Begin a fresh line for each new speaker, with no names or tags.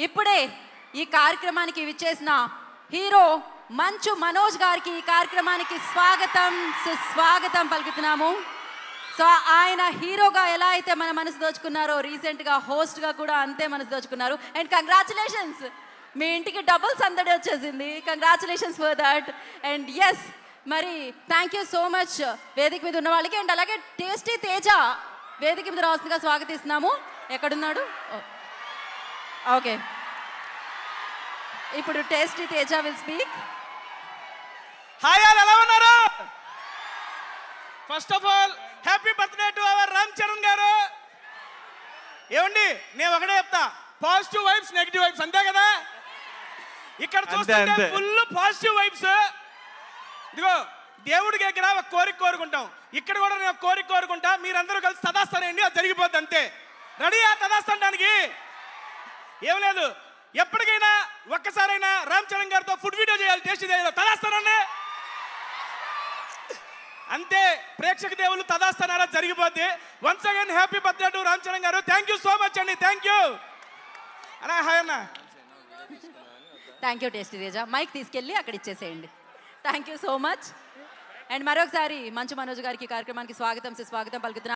ఇప్పుడే ఈ కార్యక్రమానికి విచ్చేసిన హీరో మంచు మనోజ్ గారికి ఈ కార్యక్రమానికి స్వాగతం సుస్వాగతం పలుకుతున్నాము సో ఆయన హీరోగా ఎలా అయితే మన మనసు దోచుకున్నారో రీసెంట్గా హోస్ట్గా కూడా అంతే మనసు దోచుకున్నారు అండ్ కంగ్రాచులేషన్స్ మీ ఇంటికి డబుల్ సందడి వచ్చేసింది కంగ్రాచులేషన్స్ ఫర్ దట్ అండ్ ఎస్ మరి థ్యాంక్ యూ సో మచ్ వేదిక మీద ఉన్న వాళ్ళకి అండ్ అలాగే టేస్టీ తేజ వేదిక మీద రాస్తుందిగా స్వాగతిస్తున్నాము ఎక్కడున్నాడు ఓకే ఇప్పుడు tasty Teja will speak
hi all ఎలా ఉన్నారు first of all happy birthday to our Ram Charan garu ఏమండి నేను ఒకటే చెప్తా పాజిటివ్ వైబ్స్ నెగిటివ్ వైబ్స్ అంతే కదా ఇక్కడ చూస్తుంటే
అంతే.
ఫుల్ పాజిటివ్ వైబ్స్ ఇదిగో దేవుడి దగ్గర ఒక కోరిక కోరుకుంటాం ఇక్కడ కూడా నేను ఒక కోరిక కోరుకుంటా మీరందరూ కలిసి తదాస్తానండి అది జరిగిపోద్ది అంతే రెడీ ఆ తదాస్తానికి ఏం లేదు ఎప్పటికైనా ఒక్కసారైనా రామ్ చరణ్ గారితో ఫుడ్ వీడియో చేయాలి టేస్ట్ చేయాలి తదాస్తానండి అంతే ప్రేక్షక దేవులు తదాస్తనారా జరిగిపోద్ది once again happy birthday to Ram Charan garu thank you so much అండి థ్యాంక్ యూ అన్నా హాయ్ అన్న
thank you tasty Teja mike తీసుకెళ్ళి అక్కడ ఇచ్చేసేయండి thank you so much and మరొకసారి మంచు మనోజ్ గారికి ఈ కార్యక్రమానికి స్వాగతం సుస్వాగతం పలుకుతున్నాను